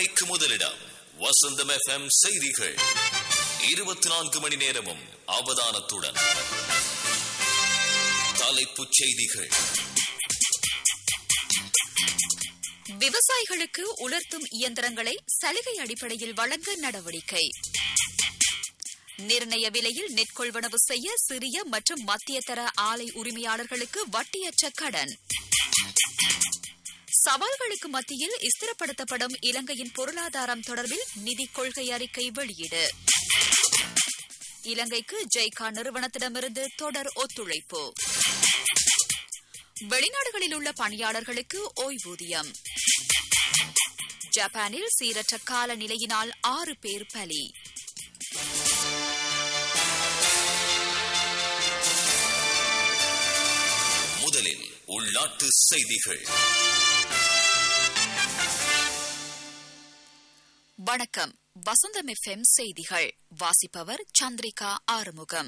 உண்மைக்கு முதலிடம் வசந்தம் எஃப்எம் செய்திகள் இருபத்தி நான்கு மணி நேரமும் அவதானத்துடன் தலைப்புச் செய்திகள் விவசாயிகளுக்கு உலர்த்தும் இயந்திரங்களை சலுகை அடிப்படையில் வழங்க நடவடிக்கை நிர்ணய விலையில் நெற்கொள்வனவு செய்ய சிறிய மற்றும் மத்திய தர ஆலை உரிமையாளர்களுக்கு வட்டியற்ற கடன் சவால்களுக்கு மத்தியில் ஸ்திரப்படுத்தப்படும் இலங்கையின் பொருளாதாரம் தொடர்பில் நிதி கொள்கை அறிக்கை வெளியீடு இலங்கைக்கு ஜெய்கா நிறுவனத்திடமிருந்து தொடர் ஒத்துழைப்பு வெளிநாடுகளில் உள்ள பணியாளர்களுக்கு ஓய்வூதியம் ஜப்பானில் சீரற்ற காலநிலையினால் ஆறு பேர் பலி முதலில் உள்நாட்டு செய்திகள் வணக்கம் வசந்தம் எஃப்எம் செய்திகள் வாசிப்பவர் சந்திரிகா ஆறுமுகம்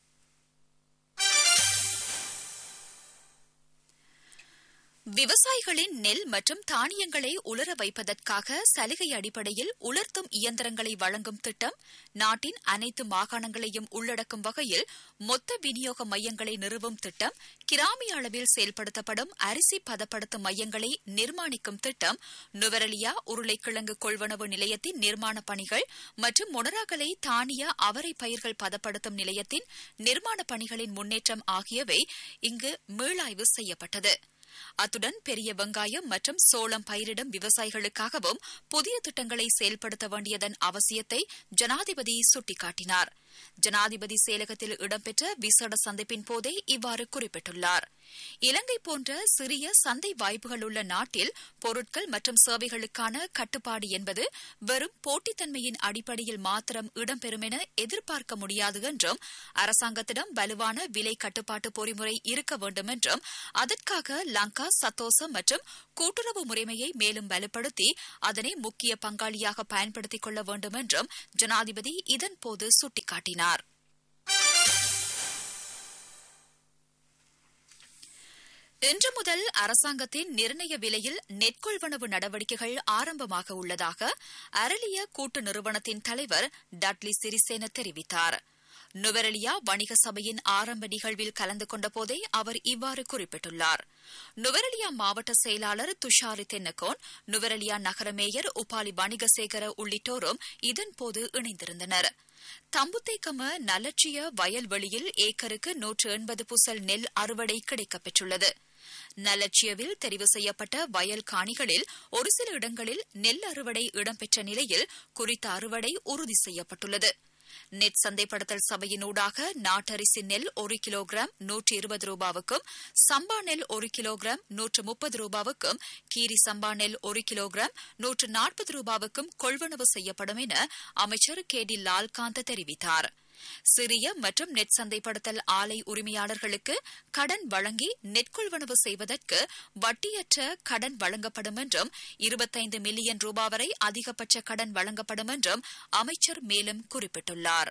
விவசாயிகளின் நெல் மற்றும் தானியங்களை உலர வைப்பதற்காக சலுகை அடிப்படையில் உலர்த்தும் இயந்திரங்களை வழங்கும் திட்டம் நாட்டின் அனைத்து மாகாணங்களையும் உள்ளடக்கும் வகையில் மொத்த விநியோக மையங்களை நிறுவும் திட்டம் கிராமிய அளவில் செயல்படுத்தப்படும் அரிசி பதப்படுத்தும் மையங்களை நிர்மாணிக்கும் திட்டம் நுவரலியா உருளைக்கிழங்கு கொள்வனவு நிலையத்தின் நிர்மாண பணிகள் மற்றும் மொனராகலை தானிய அவரை பயிர்கள் பதப்படுத்தும் நிலையத்தின் நிர்மாண பணிகளின் முன்னேற்றம் ஆகியவை இங்கு மீளாய்வு செய்யப்பட்டது அத்துடன் பெரிய வெங்காயம் மற்றும் சோளம் பயிரிடும் விவசாயிகளுக்காகவும் புதிய திட்டங்களை செயல்படுத்த வேண்டியதன் அவசியத்தை ஜனாதிபதி சுட்டிக்காட்டினார் ஜனாதிபதி செயலகத்தில் இடம்பெற்ற விசேட சந்திப்பின் போதே இவ்வாறு குறிப்பிட்டுள்ளார் இலங்கை போன்ற சிறிய சந்தை வாய்ப்புகள் உள்ள நாட்டில் பொருட்கள் மற்றும் சேவைகளுக்கான கட்டுப்பாடு என்பது வெறும் போட்டித்தன்மையின் அடிப்படையில் மாத்திரம் இடம்பெறும் என எதிர்பார்க்க முடியாது என்றும் அரசாங்கத்திடம் வலுவான விலை கட்டுப்பாட்டு பொறிமுறை இருக்க வேண்டும் என்றும் அதற்காக லங்கா சத்தோசம் மற்றும் கூட்டுறவு முறைமையை மேலும் வலுப்படுத்தி அதனை முக்கிய பங்காளியாக பயன்படுத்திக் கொள்ள வேண்டும் என்றும் ஜனாதிபதி இதன்போது சுட்டிக்காட்டினார் இன்று முதல் அரசாங்கத்தின் நிர்ணய விலையில் நெற்கொள்வனவு நடவடிக்கைகள் ஆரம்பமாக உள்ளதாக அரளிய கூட்டு நிறுவனத்தின் தலைவர் டட்லி சிறிசேன தெரிவித்தார் நுவரெலியா வணிக சபையின் ஆரம்ப நிகழ்வில் கலந்து கொண்டபோதே அவர் இவ்வாறு குறிப்பிட்டுள்ளார் நுவரெலியா மாவட்ட செயலாளர் துஷாரி தென்னகோன் நுவரெலியா நகர மேயர் உபாலி வணிகசேகர உள்ளிட்டோரும் இதன்போது இணைந்திருந்தனர் தம்புத்தேக்கம நலட்சிய வயல்வெளியில் ஏக்கருக்கு நூற்று எண்பது புசல் நெல் அறுவடை கிடைக்கப்பெற்றுள்ளது நலட்சியவில் தெரிவு செய்யப்பட்ட வயல் காணிகளில் ஒரு சில இடங்களில் நெல் அறுவடை இடம்பெற்ற நிலையில் குறித்த அறுவடை உறுதி செய்யப்பட்டுள்ளது நெட் சந்தைப்படுத்தல் சபையினூடாக நாட்டரிசி நெல் ஒரு கிலோகிராம் நூற்று இருபது ரூபாவுக்கும் சம்பா நெல் ஒரு கிலோகிராம் நூற்று முப்பது ரூபாவுக்கும் கீரி சம்பா நெல் ஒரு கிலோகிராம் நூற்று நாற்பது ரூபாவுக்கும் கொள்வனவு செய்யப்படும் என அமைச்சர் கே டி லால்காந்த் தெரிவித்தார் சிறிய மற்றும் நெட் சந்தைப்படுத்தல் ஆலை உரிமையாளர்களுக்கு கடன் வழங்கி நெற்கொள்வனவு செய்வதற்கு வட்டியற்ற கடன் வழங்கப்படும் என்றும் இருபத்தைந்து மில்லியன் ரூபாய் வரை அதிகபட்ச கடன் வழங்கப்படும் என்றும் அமைச்சர் மேலும் குறிப்பிட்டுள்ளார்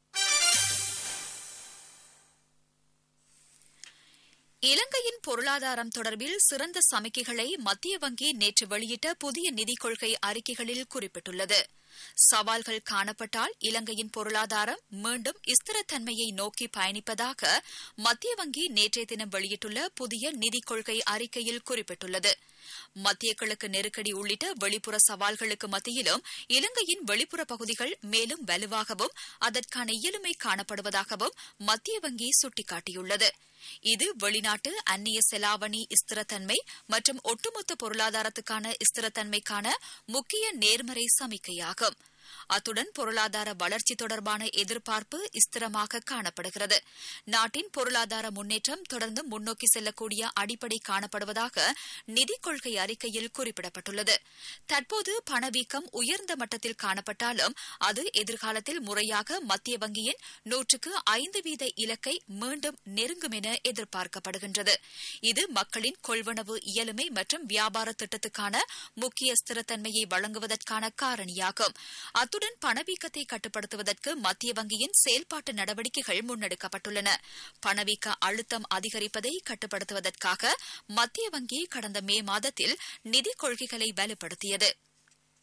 இலங்கையின் பொருளாதாரம் தொடர்பில் சிறந்த சமிக்கைகளை மத்திய வங்கி நேற்று வெளியிட்ட புதிய நிதிக் கொள்கை அறிக்கைகளில் குறிப்பிட்டுள்ளது சவால்கள் காணப்பட்டால் இலங்கையின் பொருளாதாரம் மீண்டும் ஸ்திரத்தன்மையை நோக்கி பயணிப்பதாக மத்திய வங்கி நேற்றைய தினம் வெளியிட்டுள்ள புதிய நிதிக் கொள்கை அறிக்கையில் குறிப்பிட்டுள்ளது மத்திய கிழக்கு நெருக்கடி உள்ளிட்ட வெளிப்புற சவால்களுக்கு மத்தியிலும் இலங்கையின் வெளிப்புற பகுதிகள் மேலும் வலுவாகவும் அதற்கான இயலுமை காணப்படுவதாகவும் மத்திய வங்கி சுட்டிக்காட்டியுள்ளது இது வெளிநாட்டு அந்நிய செலாவணி ஸ்திரத்தன்மை மற்றும் ஒட்டுமொத்த பொருளாதாரத்துக்கான ஸ்திரத்தன்மைக்கான முக்கிய நேர்மறை சமிக்கையாகும் அத்துடன் பொருளாதார வளர்ச்சி தொடர்பான எதிர்பார்ப்பு ஸ்திரமாக காணப்படுகிறது நாட்டின் பொருளாதார முன்னேற்றம் தொடர்ந்து முன்னோக்கி செல்லக்கூடிய அடிப்படை காணப்படுவதாக நிதிக் கொள்கை அறிக்கையில் குறிப்பிடப்பட்டுள்ளது தற்போது பணவீக்கம் உயர்ந்த மட்டத்தில் காணப்பட்டாலும் அது எதிர்காலத்தில் முறையாக மத்திய வங்கியின் நூற்றுக்கு ஐந்து வீத இலக்கை மீண்டும் நெருங்கும் என எதிர்பார்க்கப்படுகின்றது இது மக்களின் கொள்வனவு இயலுமை மற்றும் வியாபார திட்டத்துக்கான முக்கிய ஸ்திரத்தன்மையை வழங்குவதற்கான காரணியாகும் அத்துடன் பணவீக்கத்தை கட்டுப்படுத்துவதற்கு மத்திய வங்கியின் செயல்பாட்டு நடவடிக்கைகள் முன்னெடுக்கப்பட்டுள்ளன பணவீக்க அழுத்தம் அதிகரிப்பதை கட்டுப்படுத்துவதற்காக மத்திய வங்கி கடந்த மே மாதத்தில் நிதிக் கொள்கைகளை வலுப்படுத்தியது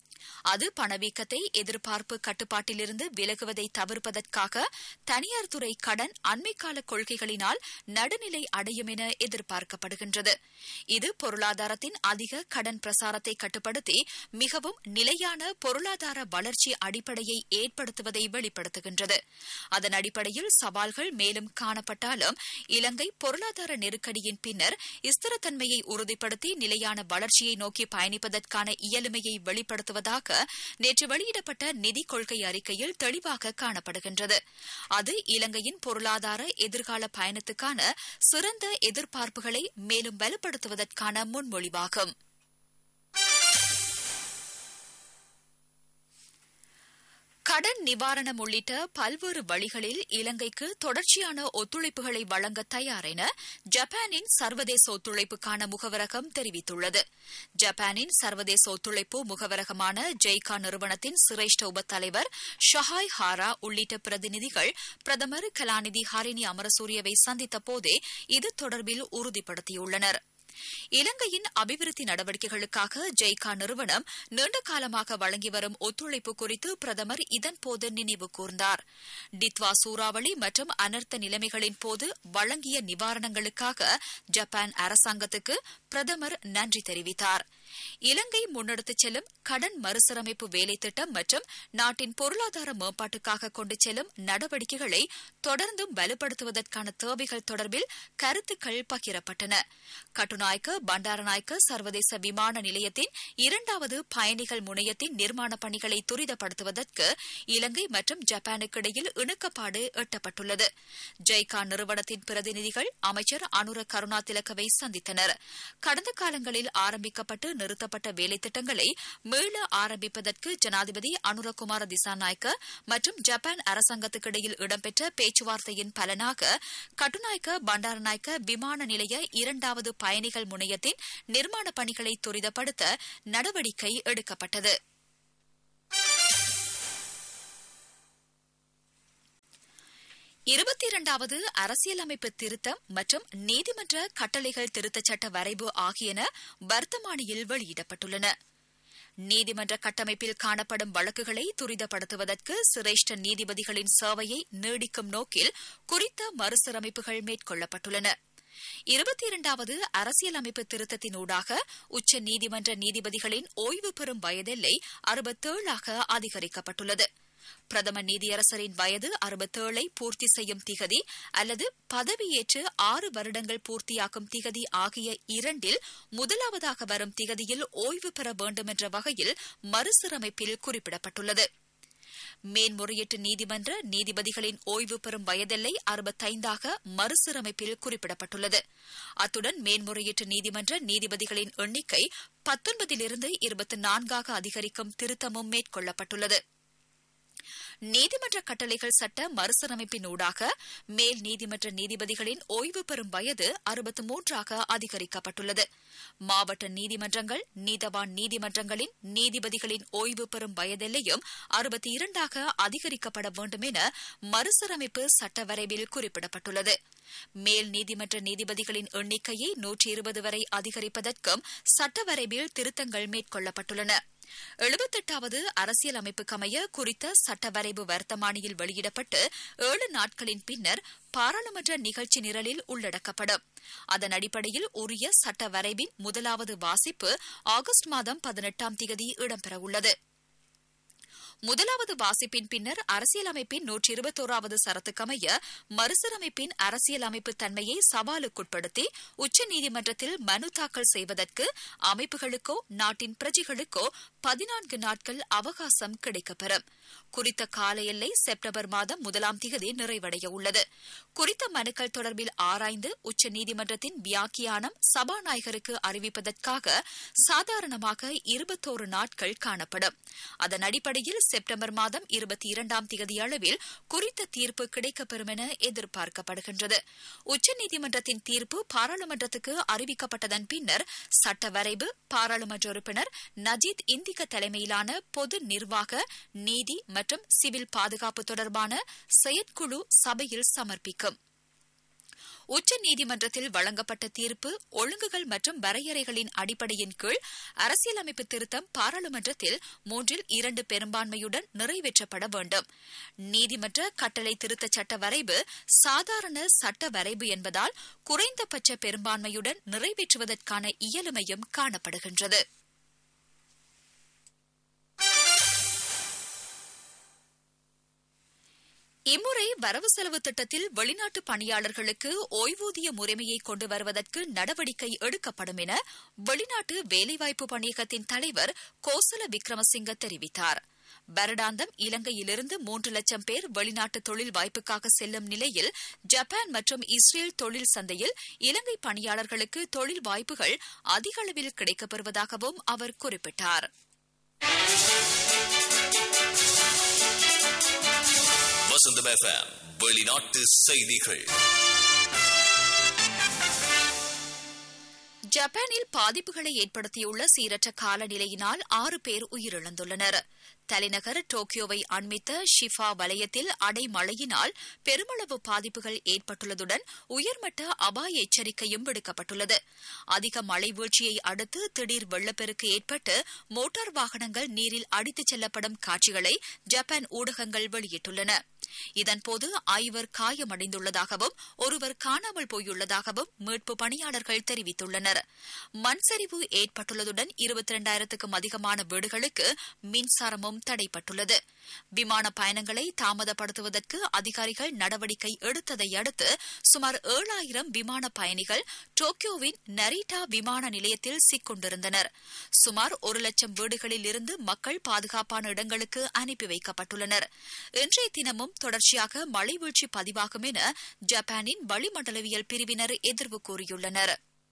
அது பணவீக்கத்தை எதிர்பார்ப்பு கட்டுப்பாட்டிலிருந்து விலகுவதை தவிர்ப்பதற்காக தனியார் துறை கடன் அண்மைக்கால கொள்கைகளினால் நடுநிலை அடையும் என எதிர்பார்க்கப்படுகின்றது இது பொருளாதாரத்தின் அதிக கடன் பிரசாரத்தை கட்டுப்படுத்தி மிகவும் நிலையான பொருளாதார வளர்ச்சி அடிப்படையை ஏற்படுத்துவதை வெளிப்படுத்துகின்றது அதன் அடிப்படையில் சவால்கள் மேலும் காணப்பட்டாலும் இலங்கை பொருளாதார நெருக்கடியின் பின்னர் ஸ்திரத்தன்மையை உறுதிப்படுத்தி நிலையான வளர்ச்சியை நோக்கி பயணிப்பதற்கான இயலுமையை வெளிப்படுத்துவதாக நேற்று வெளியிடப்பட்ட நிதிக் கொள்கை அறிக்கையில் தெளிவாக காணப்படுகின்றது அது இலங்கையின் பொருளாதார எதிர்கால பயணத்துக்கான சிறந்த எதிர்பார்ப்புகளை மேலும் வலுப்படுத்துவதற்கான முன்மொழிவாகும் கடன் நிவாரணம் உள்ளிட்ட பல்வேறு வழிகளில் இலங்கைக்கு தொடர்ச்சியான ஒத்துழைப்புகளை வழங்க தயார் என ஜப்பானின் சர்வதேச ஒத்துழைப்புக்கான முகவரகம் தெரிவித்துள்ளது ஜப்பானின் சர்வதேச ஒத்துழைப்பு முகவரகமான ஜெய்கா நிறுவனத்தின் சிரேஷ்ட உப தலைவர் ஷஹாய் ஹாரா உள்ளிட்ட பிரதிநிதிகள் பிரதமர் கலாநிதி ஹரிணி அமரசூரியவை சந்தித்த போதே இது தொடர்பில் உறுதிப்படுத்தியுள்ளனா் இலங்கையின் அபிவிருத்தி நடவடிக்கைகளுக்காக ஜெய்கா நிறுவனம் நீண்ட காலமாக வழங்கி வரும் ஒத்துழைப்பு குறித்து பிரதமர் இதன்போது நினைவு கூர்ந்தார் டித்வா சூறாவளி மற்றும் அனர்த்த நிலைமைகளின் போது வழங்கிய நிவாரணங்களுக்காக ஜப்பான் அரசாங்கத்துக்கு பிரதமர் நன்றி தெரிவித்தார் இலங்கை முன்னெடுத்துச் செல்லும் கடன் மறுசீரமைப்பு வேலை திட்டம் மற்றும் நாட்டின் பொருளாதார மேம்பாட்டுக்காக கொண்டு செல்லும் நடவடிக்கைகளை தொடர்ந்தும் வலுப்படுத்துவதற்கான தேவைகள் தொடர்பில் கருத்துக்கள் பகிரப்பட்டன கட்டுநாயக்க பண்டாரநாயக்க சர்வதேச விமான நிலையத்தின் இரண்டாவது பயணிகள் முனையத்தின் நிர்மாண பணிகளை துரிதப்படுத்துவதற்கு இலங்கை மற்றும் ஜப்பானுக்கு இடையில் இணக்கப்பாடு எட்டப்பட்டுள்ளது ஜெய்கா நிறுவனத்தின் பிரதிநிதிகள் அமைச்சர் அனுர கருணா திலக்கவை சந்தித்தனர் கடந்த காலங்களில் ஆரம்பிக்கப்பட்டு நிறுத்தப்பட்ட வேலைத்திட்டங்களை மீள ஆரம்பிப்பதற்கு ஜனாதிபதி அனுரகுமார திசாநாயக்க மற்றும் ஜப்பான் அரசாங்கத்துக்கு இடையில் இடம்பெற்ற பேச்சுவார்த்தையின் பலனாக கட்டுநாயக்க பண்டாரநாயக்க விமான நிலைய இரண்டாவது பயணிகள் முனையத்தின் நிர்மாண பணிகளை துரிதப்படுத்த நடவடிக்கை எடுக்கப்பட்டது இருபத்தி இரண்டாவது அரசியலமைப்பு திருத்தம் மற்றும் நீதிமன்ற கட்டளைகள் திருத்தச் சட்ட வரைவு ஆகியன வர்த்தமானியில் வெளியிடப்பட்டுள்ளன நீதிமன்ற கட்டமைப்பில் காணப்படும் வழக்குகளை துரிதப்படுத்துவதற்கு சிரேஷ்ட நீதிபதிகளின் சேவையை நீடிக்கும் நோக்கில் குறித்த மறுசீரமைப்புகள் மேற்கொள்ளப்பட்டுள்ளன இருபத்தி இரண்டாவது அரசியலமைப்பு திருத்தத்தினூடாக உச்ச நீதிமன்ற நீதிபதிகளின் ஓய்வு பெறும் வயதெல்லை அறுபத்தேழாக அதிகரிக்கப்பட்டுள்ளது பிரதம நீதியரசரின் வயது அறுபத்தேழை பூர்த்தி செய்யும் திகதி அல்லது பதவியேற்று ஆறு வருடங்கள் பூர்த்தியாக்கும் திகதி ஆகிய இரண்டில் முதலாவதாக வரும் திகதியில் ஓய்வு பெற வேண்டும் என்ற வகையில் மறுசீரமைப்பில் குறிப்பிடப்பட்டுள்ளது மேன்முறையீட்டு நீதிமன்ற நீதிபதிகளின் ஓய்வு பெறும் வயதெல்லை அறுபத்தைந்தாக மறுசீரமைப்பில் குறிப்பிடப்பட்டுள்ளது அத்துடன் மேன்முறையீட்டு நீதிமன்ற நீதிபதிகளின் எண்ணிக்கை பத்தொன்பதிலிருந்து இருபத்தி நான்காக அதிகரிக்கும் திருத்தமும் மேற்கொள்ளப்பட்டுள்ளது நீதிமன்ற கட்டளைகள் சட்ட மறுசீரமைப்பினூடாக மேல் நீதிமன்ற நீதிபதிகளின் ஓய்வு பெறும் வயது அறுபத்தி மூன்றாக அதிகரிக்கப்பட்டுள்ளது மாவட்ட நீதிமன்றங்கள் நீதவான் நீதிமன்றங்களின் நீதிபதிகளின் ஓய்வு பெறும் வயதெல்லையும் அறுபத்தி இரண்டாக அதிகரிக்கப்பட வேண்டும் என மறுசீரமைப்பு சட்ட வரைவில் குறிப்பிடப்பட்டுள்ளது மேல் நீதிமன்ற நீதிபதிகளின் எண்ணிக்கையை நூற்றி இருபது வரை அதிகரிப்பதற்கும் சட்ட வரைவில் திருத்தங்கள் மேற்கொள்ளப்பட்டுள்ளன எழுபத்தெட்டாவது அரசியல் அமைப்புக்கமைய குறித்த சட்ட வரைவு வர்த்தமானியில் வெளியிடப்பட்டு ஏழு நாட்களின் பின்னர் பாராளுமன்ற நிகழ்ச்சி நிரலில் உள்ளடக்கப்படும் அதன் அடிப்படையில் உரிய சட்ட வரைவின் முதலாவது வாசிப்பு ஆகஸ்ட் மாதம் பதினெட்டாம் தேதி இடம்பெறவுள்ளது முதலாவது வாசிப்பின் பின்னர் அரசியலமைப்பின் நூற்றி இருபத்தோராவது சரத்துக்கமைய மறுசீரமைப்பின் அரசியலமைப்பு தன்மையை சவாலுக்குட்படுத்தி உச்சநீதிமன்றத்தில் மனு தாக்கல் செய்வதற்கு அமைப்புகளுக்கோ நாட்டின் பிரஜைகளுக்கோ பதினான்கு நாட்கள் அவகாசம் கிடைக்கப்பெறும் குறித்த கால எல்லை செப்டம்பர் மாதம் முதலாம் திகதி நிறைவடைய உள்ளது குறித்த மனுக்கள் தொடர்பில் ஆராய்ந்து உச்சநீதிமன்றத்தின் வியாக்கியானம் சபாநாயகருக்கு அறிவிப்பதற்காக சாதாரணமாக இருபத்தோரு நாட்கள் காணப்படும் அதன் அடிப்படையில் செப்டம்பர் மாதம் இருபத்தி இரண்டாம் தேதி அளவில் குறித்த தீர்ப்பு கிடைக்கப்பெறும் என எதிர்பார்க்கப்படுகின்றது உச்சநீதிமன்றத்தின் தீர்ப்பு பாராளுமன்றத்துக்கு அறிவிக்கப்பட்டதன் பின்னர் சட்ட வரைவு பாராளுமன்ற உறுப்பினர் நஜீத் இந்திக தலைமையிலான பொது நிர்வாக நீதி மற்றும் சிவில் பாதுகாப்பு தொடர்பான செயற்குழு சபையில் சமர்ப்பிக்கும் உச்ச நீதிமன்றத்தில் வழங்கப்பட்ட தீர்ப்பு ஒழுங்குகள் மற்றும் வரையறைகளின் அடிப்படையின் கீழ் அரசியலமைப்பு திருத்தம் பாராளுமன்றத்தில் மூன்றில் இரண்டு பெரும்பான்மையுடன் நிறைவேற்றப்பட வேண்டும் நீதிமன்ற கட்டளை திருத்த சட்ட வரைவு சாதாரண சட்ட வரைவு என்பதால் குறைந்தபட்ச பெரும்பான்மையுடன் நிறைவேற்றுவதற்கான இயலுமையும் காணப்படுகின்றது இம்முறை வரவு செலவு திட்டத்தில் வெளிநாட்டு பணியாளர்களுக்கு ஓய்வூதிய முறைமையை கொண்டு வருவதற்கு நடவடிக்கை எடுக்கப்படும் என வெளிநாட்டு வேலைவாய்ப்பு பணியகத்தின் தலைவர் கோசல விக்ரமசிங்க தெரிவித்தார் வருடாந்தம் இலங்கையிலிருந்து மூன்று லட்சம் பேர் வெளிநாட்டு தொழில் வாய்ப்புக்காக செல்லும் நிலையில் ஜப்பான் மற்றும் இஸ்ரேல் தொழில் சந்தையில் இலங்கை பணியாளர்களுக்கு தொழில் வாய்ப்புகள் அதிக அளவில் கிடைக்கப்பெறுவதாகவும் அவர் குறிப்பிட்டார் வசந்தம் எஃப்எம் வெளிநாட்டு செய்திகள் ஜப்பானில் பாதிப்புகளை ஏற்படுத்தியுள்ள சீரற்ற காலநிலையினால் ஆறு பேர் உயிரிழந்துள்ளனர் தலைநகர் டோக்கியோவை அண்மித்த ஷிஃபா வலயத்தில் அடைமழையினால் பெருமளவு பாதிப்புகள் ஏற்பட்டுள்ளதுடன் உயர்மட்ட அபாய எச்சரிக்கையும் விடுக்கப்பட்டுள்ளது அதிக மழை வீழ்ச்சியை அடுத்து திடீர் வெள்ளப்பெருக்கு ஏற்பட்டு மோட்டார் வாகனங்கள் நீரில் அடித்துச் செல்லப்படும் காட்சிகளை ஜப்பான் ஊடகங்கள் வெளியிட்டுள்ளன இதன்போது ஐவர் காயமடைந்துள்ளதாகவும் ஒருவர் காணாமல் போயுள்ளதாகவும் மீட்பு பணியாளர்கள் தெரிவித்துள்ளனர் மண் சரிவு ஏற்பட்டுள்ளதுடன் இருபத்தி இரண்டாயிரத்துக்கும் அதிகமான வீடுகளுக்கு மின்சாரமும் தடைப்பட்டுள்ளது விமான பயணங்களை தாமதப்படுத்துவதற்கு அதிகாரிகள் நடவடிக்கை எடுத்ததை அடுத்து சுமார் ஏழாயிரம் விமான பயணிகள் டோக்கியோவின் நரிட்டா விமான நிலையத்தில் சிக்கொண்டிருந்தனர் சுமார் ஒரு லட்சம் வீடுகளில் இருந்து மக்கள் பாதுகாப்பான இடங்களுக்கு அனுப்பி வைக்கப்பட்டுள்ளனர் இன்றைய தினமும் தொடர்ச்சியாக மழை வீழ்ச்சி பதிவாகும் என ஜப்பானின் வளிமண்டலவியல் பிரிவினர் எதிர்வு கூறியுள்ளனர்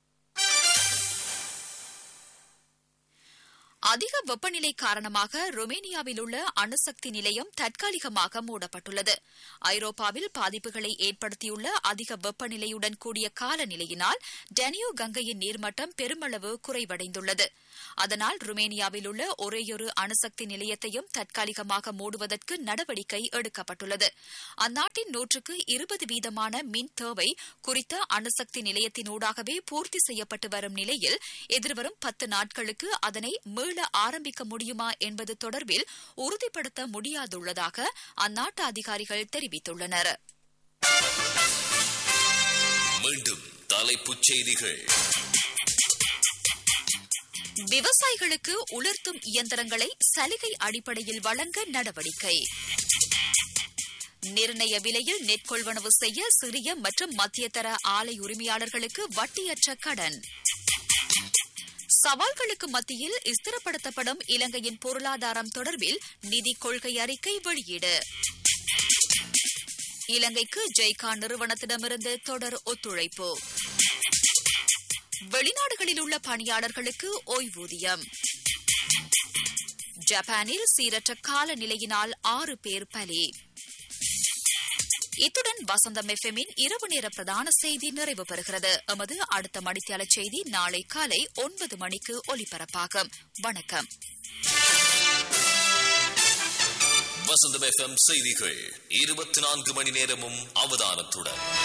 அதிக வெப்பநிலை காரணமாக ரொமேனியாவில் உள்ள அணுசக்தி நிலையம் தற்காலிகமாக மூடப்பட்டுள்ளது ஐரோப்பாவில் பாதிப்புகளை ஏற்படுத்தியுள்ள அதிக வெப்பநிலையுடன் கூடிய காலநிலையினால் டெனியோ கங்கையின் நீர்மட்டம் பெருமளவு குறைவடைந்துள்ளது அதனால் ருமேனியாவில் உள்ள ஒரேயொரு அணுசக்தி நிலையத்தையும் தற்காலிகமாக மூடுவதற்கு நடவடிக்கை எடுக்கப்பட்டுள்ளது அந்நாட்டின் நூற்றுக்கு இருபது வீதமான மின் தேவை குறித்த அணுசக்தி நிலையத்தினூடாகவே பூர்த்தி செய்யப்பட்டு வரும் நிலையில் எதிர்வரும் பத்து நாட்களுக்கு அதனை மீள ஆரம்பிக்க முடியுமா என்பது தொடர்பில் உறுதிப்படுத்த முடியாதுள்ளதாக அந்நாட்டு அதிகாரிகள் தெரிவித்துள்ளனர் மீண்டும் தலைப்புச் செய்திகள் விவசாயிகளுக்கு உலர்த்தும் இயந்திரங்களை சலுகை அடிப்படையில் வழங்க நடவடிக்கை நிர்ணய விலையில் நெற்கொள்வனவு செய்ய சிறிய மற்றும் மத்தியதர ஆலை உரிமையாளர்களுக்கு வட்டியற்ற கடன் சவால்களுக்கு மத்தியில் ஸ்திரப்படுத்தப்படும் இலங்கையின் பொருளாதாரம் தொடர்பில் நிதி கொள்கை அறிக்கை வெளியீடு இலங்கைக்கு ஜெய்கா நிறுவனத்திடமிருந்து தொடர் ஒத்துழைப்பு வெளிநாடுகளில் உள்ள பணியாளர்களுக்கு ஓய்வூதியம் ஜப்பானில் சீரற்ற காலநிலையினால் ஆறு பேர் பலி இத்துடன் வசந்தம் எஃப்எம்மின் இரவு நேர பிரதான செய்தி நிறைவு பெறுகிறது எமது அடுத்த மணித்தியால செய்தி நாளை காலை ஒன்பது மணிக்கு ஒலிபரப்பாகும் வணக்கம் வசந்தம் எஃப்எம் செய்திகள் இருபத்தி நான்கு மணி நேரமும் அவதானத்துடன்